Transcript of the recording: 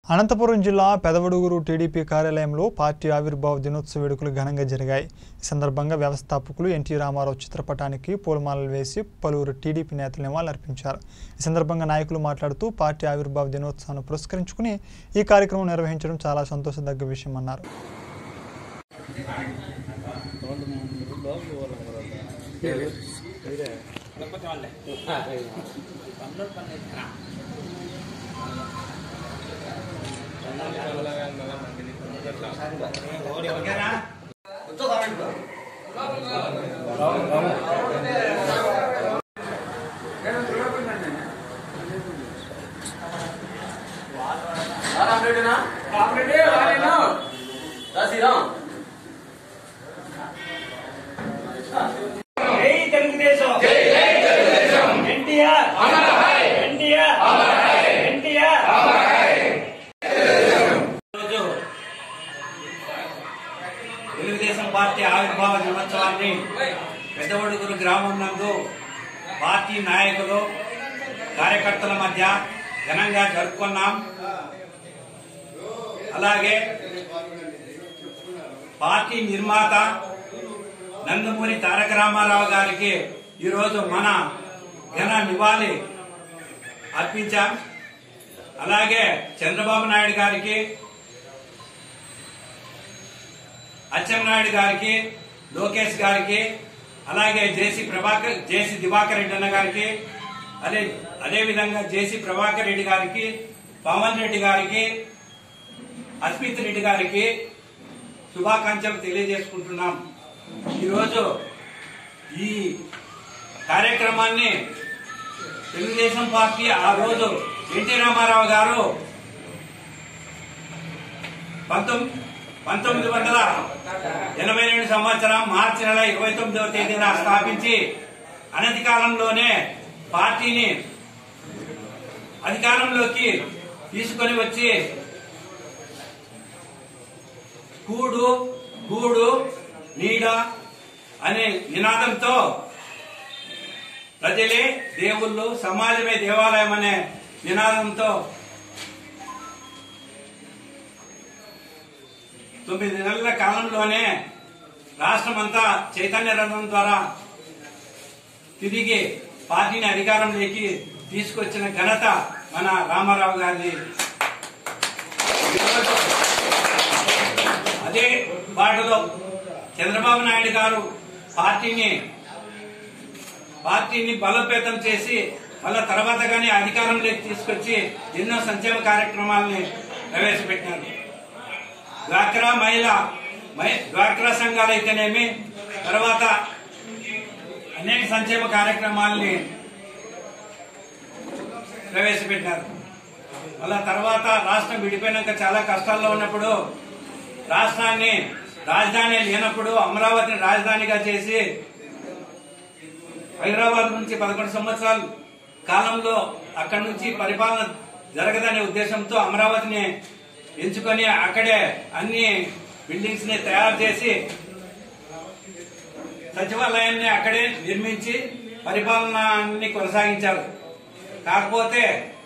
అనంతపురం జిల్లా పెదవడుగురు టీడీపీ కార్యాలయంలో పార్టీ ఆవిర్భావ దినోత్సవ వేడుకలు ఘనంగా జరిగాయి ఈ సందర్భంగా వ్యవస్థాపకులు ఎన్టీ రామారావు చిత్రపటానికి పూలమాలలు వేసి పలువురు టీడీపీ నేతలు నివాళులర్పించారు ఈ సందర్భంగా నాయకులు మాట్లాడుతూ పార్టీ ఆవిర్భావ దినోత్సవాన్ని పురస్కరించుకుని ఈ కార్యక్రమం నిర్వహించడం చాలా సంతోషదగ్గ విషయం అన్నారు జై తెలుగుదేశం ఎన్టీఆర్ ఎన్టీఆర్ ఎన్టీఆర్ రోజు తెలుగుదేశం పార్టీ ఆవిర్భావ దినోత్సవాన్ని పెద్దవడుగురు గ్రామం నందు పార్టీ నాయకులు కార్యకర్తల మధ్య ఘనంగా జరుపుకున్నాం అలాగే పార్టీ నిర్మాత నందమూరి తారక రామారావు గారికి ఈరోజు మన ఘన నివాళి అర్పించాం అలాగే చంద్రబాబు నాయుడు గారికి అచ్చెన్నాయుడు గారికి లోకేష్ గారికి అలాగే జేసీ ప్రభాకర్ జేసీ దివాకర్ రెడ్డి అన్న గారికి అదే అదే విధంగా జేసీ ప్రభాకర్ రెడ్డి గారికి పవన్ రెడ్డి గారికి అస్మిత్ రెడ్డి గారికి శుభాకాంక్షలు తెలియజేసుకుంటున్నాం ఈరోజు ఈ కార్యక్రమాన్ని తెలుగుదేశం పార్టీ ఆ రోజు ఎన్టీ రామారావు గారు పంతొమ్మిది పంతొమ్మిది వందల ఎనభై రెండు సంవత్సరం మార్చి నెల ఇరవై తొమ్మిదవ తేదీన స్థాపించి అనతి కాలంలోనే పార్టీని అధికారంలోకి తీసుకొని వచ్చి కూడు గూడు నీడ అనే నినాదంతో ప్రజలే దేవుళ్ళు సమాజమే దేవాలయం అనే నినాదంతో తొమ్మిది నెలల కాలంలోనే రాష్ట్రమంతా చైతన్య రథం ద్వారా తిరిగి పార్టీని అధికారంలోకి తీసుకొచ్చిన ఘనత మన రామారావు గారిది ఈరోజు అదే బాటలో చంద్రబాబు నాయుడు గారు పార్టీని పార్టీని బలోపేతం చేసి మళ్ళా తర్వాత గానీ అధికారంలోకి తీసుకొచ్చి ఎన్నో సంక్షేమ కార్యక్రమాలని ప్రవేశపెట్టారు డ్వాక్రా మహిళ మహి- డ్వాక్రా సంఘాలు అయితేనేమి తర్వాత అనేక సంక్షేమ కార్యక్రమాల్ని ప్రవేశపెట్టారు మళ్ళా తర్వాత రాష్ట్రం విడిపోయినాక చాలా కష్టాల్లో ఉన్నప్పుడు రాష్ట్రాన్ని రాజధాని లేనప్పుడు అమరావతిని రాజధానిగా చేసి హైదరాబాద్ నుంచి పదకొండు సంవత్సరాల కాలంలో అక్కడి నుంచి పరిపాలన జరగదనే ఉద్దేశంతో అమరావతిని ఎంచుకొని అక్కడే అన్ని బిల్డింగ్స్ ని తయారు చేసి సచివాలయాన్ని అక్కడే నిర్మించి పరిపాలనాన్ని కొనసాగించారు కాకపోతే